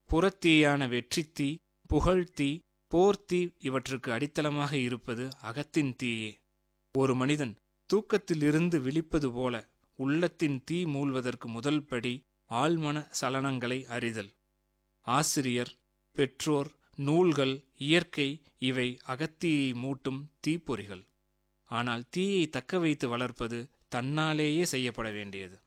புறத்தீயான வெற்றித்தீ புகழ்த்தீ போர்த்தீ இவற்றுக்கு அடித்தளமாக இருப்பது அகத்தின் தீயே ஒரு மனிதன் தூக்கத்திலிருந்து விழிப்பது போல உள்ளத்தின் தீ மூழ்வதற்கு முதல் படி ஆழ்மன சலனங்களை அறிதல் ஆசிரியர் பெற்றோர் நூல்கள் இயற்கை இவை அகத்தீயை மூட்டும் தீப்பொறிகள் ஆனால் தீயை தக்க வைத்து வளர்ப்பது தன்னாலேயே செய்யப்பட வேண்டியது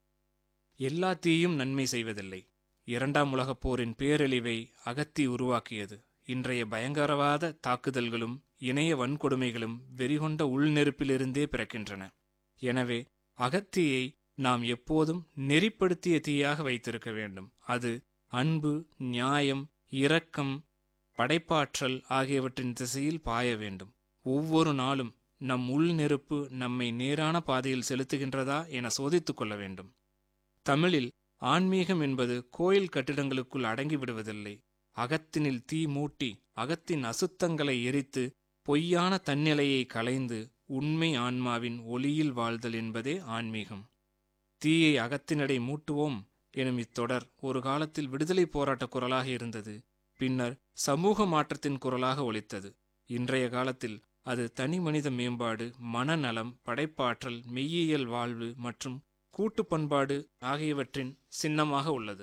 எல்லா தீயும் நன்மை செய்வதில்லை இரண்டாம் உலகப் போரின் பேரழிவை அகத்தி உருவாக்கியது இன்றைய பயங்கரவாத தாக்குதல்களும் இணைய வன்கொடுமைகளும் வெறிகொண்ட உள்நெருப்பிலிருந்தே பிறக்கின்றன எனவே அகத்தியை நாம் எப்போதும் நெறிப்படுத்திய தீயாக வைத்திருக்க வேண்டும் அது அன்பு நியாயம் இரக்கம் படைப்பாற்றல் ஆகியவற்றின் திசையில் பாய வேண்டும் ஒவ்வொரு நாளும் நம் உள் நெருப்பு நம்மை நேரான பாதையில் செலுத்துகின்றதா என சோதித்துக் கொள்ள வேண்டும் தமிழில் ஆன்மீகம் என்பது கோயில் கட்டிடங்களுக்குள் அடங்கிவிடுவதில்லை அகத்தினில் தீ மூட்டி அகத்தின் அசுத்தங்களை எரித்து பொய்யான தன்னிலையை களைந்து உண்மை ஆன்மாவின் ஒளியில் வாழ்தல் என்பதே ஆன்மீகம் தீயை அகத்தினடை மூட்டுவோம் எனும் இத்தொடர் ஒரு காலத்தில் விடுதலை போராட்ட குரலாக இருந்தது பின்னர் சமூக மாற்றத்தின் குரலாக ஒலித்தது இன்றைய காலத்தில் அது தனி மனித மேம்பாடு மனநலம் படைப்பாற்றல் மெய்யியல் வாழ்வு மற்றும் கூட்டு பண்பாடு ஆகியவற்றின் சின்னமாக உள்ளது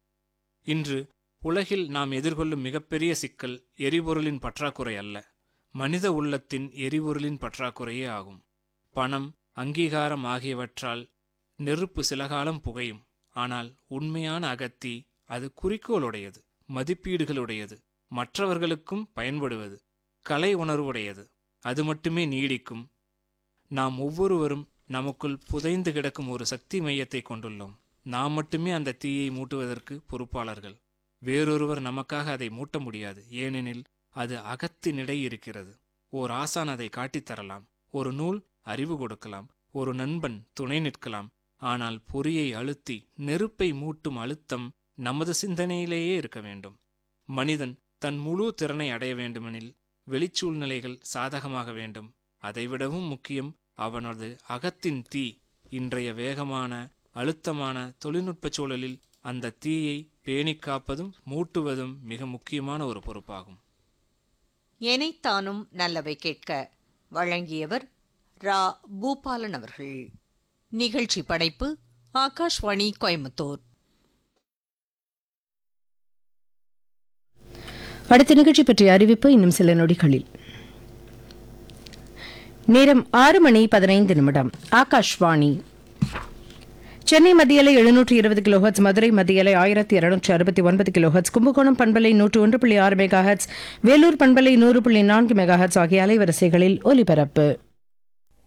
இன்று உலகில் நாம் எதிர்கொள்ளும் மிகப்பெரிய சிக்கல் எரிபொருளின் பற்றாக்குறை அல்ல மனித உள்ளத்தின் எரிபொருளின் பற்றாக்குறையே ஆகும் பணம் அங்கீகாரம் ஆகியவற்றால் நெருப்பு சில காலம் புகையும் ஆனால் உண்மையான அகத்தி அது குறிக்கோளுடையது மதிப்பீடுகளுடையது மற்றவர்களுக்கும் பயன்படுவது கலை உணர்வுடையது அது மட்டுமே நீடிக்கும் நாம் ஒவ்வொருவரும் நமக்குள் புதைந்து கிடக்கும் ஒரு சக்தி மையத்தை கொண்டுள்ளோம் நாம் மட்டுமே அந்த தீயை மூட்டுவதற்கு பொறுப்பாளர்கள் வேறொருவர் நமக்காக அதை மூட்ட முடியாது ஏனெனில் அது அகத்தினிடை இருக்கிறது ஓர் ஆசான் அதை காட்டித் தரலாம் ஒரு நூல் அறிவு கொடுக்கலாம் ஒரு நண்பன் துணை நிற்கலாம் ஆனால் பொறியை அழுத்தி நெருப்பை மூட்டும் அழுத்தம் நமது சிந்தனையிலேயே இருக்க வேண்டும் மனிதன் தன் முழு திறனை அடைய வேண்டுமெனில் வெளிச்சூழ்நிலைகள் சாதகமாக வேண்டும் அதைவிடவும் முக்கியம் அவனது அகத்தின் தீ இன்றைய வேகமான அழுத்தமான தொழில்நுட்பச் சூழலில் அந்த தீயை பேணிக் காப்பதும் மூட்டுவதும் மிக முக்கியமான ஒரு பொறுப்பாகும் எனைத்தானும் நல்லவை கேட்க வழங்கியவர் ரா பூபாலன் அவர்கள் நிகழ்ச்சி படைப்பு ஆகாஷ்வாணி கோயம்புத்தூர் அடுத்த நிகழ்ச்சி பற்றிய அறிவிப்பு இன்னும் சில நொடிகளில் நேரம் ஆறு மணி பதினைந்து நிமிடம் ஆகாஷ்வாணி சென்னை மத்தியலை எழுநூற்று இருபது கிலோஹர்ட்ஸ் மதுரை மத்தியலை ஆயிரத்தி இருநூற்று அறுபத்தி ஒன்பது கிலோஹர்ட்ஸ் கும்பகோணம் பண்பலை நூற்று ஒன்று புள்ளி ஆறு மெகாஹர்ட்ஸ் வேலூர் பண்பலை நூறு புள்ளி நான்கு மெகாஹர்ட்ஸ் ஆகிய அலைவரிசைகளில் ஒலிபரப்பு